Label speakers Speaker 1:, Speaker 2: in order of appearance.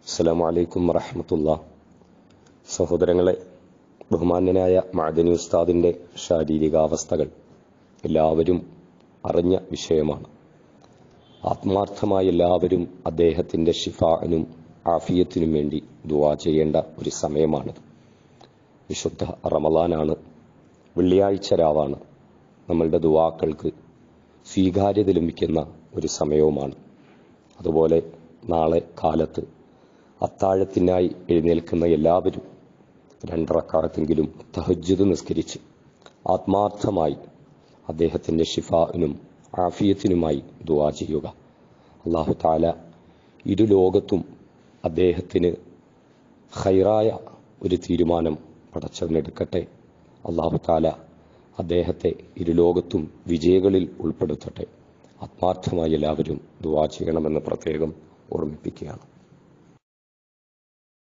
Speaker 1: അസ്സലാമു അലൈക്കും വറഹമത്തുള്ള സഹോദരങ്ങളെ ബഹുമാന്യനായ മഅദനി ഉസ്താദിന്റെ ശാരീരികാവസ്ഥകൾ എല്ലാവരും അറിഞ്ഞ വിഷയമാണ് ആത്മാർത്ഥമായി എല്ലാവരും അദ്ദേഹത്തിന്റെ ഷിഫാനും ആഫിയത്തിനും വേണ്ടി ദുവാ ചെയ്യേണ്ട ഒരു സമയമാണിത് വിശുദ്ധ റമലാനാണ് വെള്ളിയാഴ്ച രാവാണ് നമ്മളുടെ ദുവാക്കൾക്ക് സ്വീകാര്യത ലഭിക്കുന്ന ഒരു സമയവുമാണ് അതുപോലെ നാളെ കാലത്ത് അത്താഴത്തിനായി എഴുന്നേൽക്കുന്ന എല്ലാവരും രണ്ടറക്കാലത്തെങ്കിലും തഹജ്ജുദ് നിസ്കരിച്ച് ആത്മാർത്ഥമായി അദ്ദേഹത്തിൻ്റെ ഷിഫാവിനും ആഫിയത്തിനുമായി ദുവാ ചെയ്യുക അള്ളാഹു താല ഇരു ലോകത്തും അദ്ദേഹത്തിന് ഹൈറായ ഒരു തീരുമാനം പടച്ചവനെടുക്കട്ടെ അള്ളാഹു താല അദ്ദേഹത്തെ ഇരുലോകത്തും വിജയികളിൽ ഉൾപ്പെടുത്തട്ടെ ആത്മാർത്ഥമായി എല്ലാവരും ദുവാ ചെയ്യണമെന്ന് പ്രത്യേകം ഓർമ്മിപ്പിക്കുകയാണ്